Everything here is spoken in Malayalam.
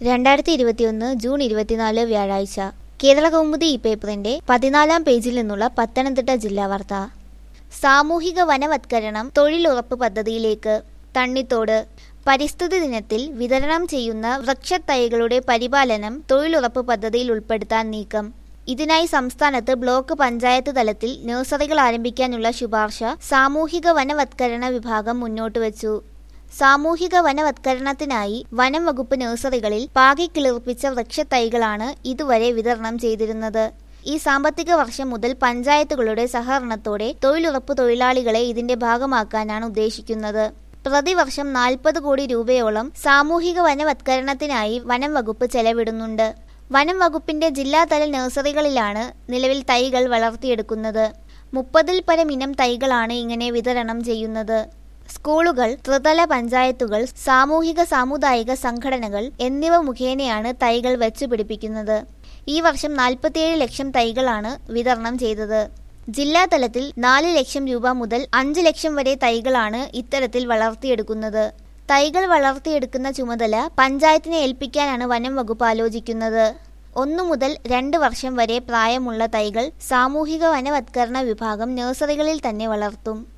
രണ്ടായിരത്തി ഇരുപത്തിയൊന്ന് ജൂൺ ഇരുപത്തിനാല് വ്യാഴാഴ്ച കേരള കൗമുദി ഈ പേപ്പറിന്റെ പതിനാലാം പേജിൽ നിന്നുള്ള പത്തനംതിട്ട ജില്ലാ വാർത്ത സാമൂഹിക വനവത്കരണം തൊഴിലുറപ്പ് പദ്ധതിയിലേക്ക് തണ്ണിത്തോട് പരിസ്ഥിതി ദിനത്തിൽ വിതരണം ചെയ്യുന്ന വൃക്ഷത്തൈകളുടെ പരിപാലനം തൊഴിലുറപ്പ് പദ്ധതിയിൽ ഉൾപ്പെടുത്താൻ നീക്കം ഇതിനായി സംസ്ഥാനത്ത് ബ്ലോക്ക് പഞ്ചായത്ത് തലത്തിൽ നഴ്സറികൾ ആരംഭിക്കാനുള്ള ശുപാർശ സാമൂഹിക വനവത്കരണ വിഭാഗം മുന്നോട്ട് വച്ചു സാമൂഹിക വനവത്കരണത്തിനായി വനം വകുപ്പ് നഴ്സറികളിൽ പാകിക്കിളിർപ്പിച്ച വൃക്ഷത്തൈകളാണ് ഇതുവരെ വിതരണം ചെയ്തിരുന്നത് ഈ സാമ്പത്തിക വർഷം മുതൽ പഞ്ചായത്തുകളുടെ സഹകരണത്തോടെ തൊഴിലുറപ്പ് തൊഴിലാളികളെ ഇതിന്റെ ഭാഗമാക്കാനാണ് ഉദ്ദേശിക്കുന്നത് പ്രതിവർഷം നാൽപ്പത് കോടി രൂപയോളം സാമൂഹിക വനവത്കരണത്തിനായി വനം വകുപ്പ് ചെലവിടുന്നുണ്ട് വനം വകുപ്പിന്റെ ജില്ലാതല നഴ്സറികളിലാണ് നിലവിൽ തൈകൾ വളർത്തിയെടുക്കുന്നത് മുപ്പതിൽ പരം ഇനം തൈകളാണ് ഇങ്ങനെ വിതരണം ചെയ്യുന്നത് സ്കൂളുകൾ ത്രിതല പഞ്ചായത്തുകൾ സാമൂഹിക സാമുദായിക സംഘടനകൾ എന്നിവ മുഖേനയാണ് തൈകൾ വെച്ചുപിടിപ്പിക്കുന്നത് ഈ വർഷം നാൽപ്പത്തിയേഴ് ലക്ഷം തൈകളാണ് വിതരണം ചെയ്തത് ജില്ലാതലത്തിൽ നാല് ലക്ഷം രൂപ മുതൽ അഞ്ച് ലക്ഷം വരെ തൈകളാണ് ഇത്തരത്തിൽ വളർത്തിയെടുക്കുന്നത് തൈകൾ വളർത്തിയെടുക്കുന്ന ചുമതല പഞ്ചായത്തിനെ ഏൽപ്പിക്കാനാണ് വനം വകുപ്പ് ആലോചിക്കുന്നത് ഒന്നു മുതൽ രണ്ട് വർഷം വരെ പ്രായമുള്ള തൈകൾ സാമൂഹിക വനവത്കരണ വിഭാഗം നഴ്സറികളിൽ തന്നെ വളർത്തും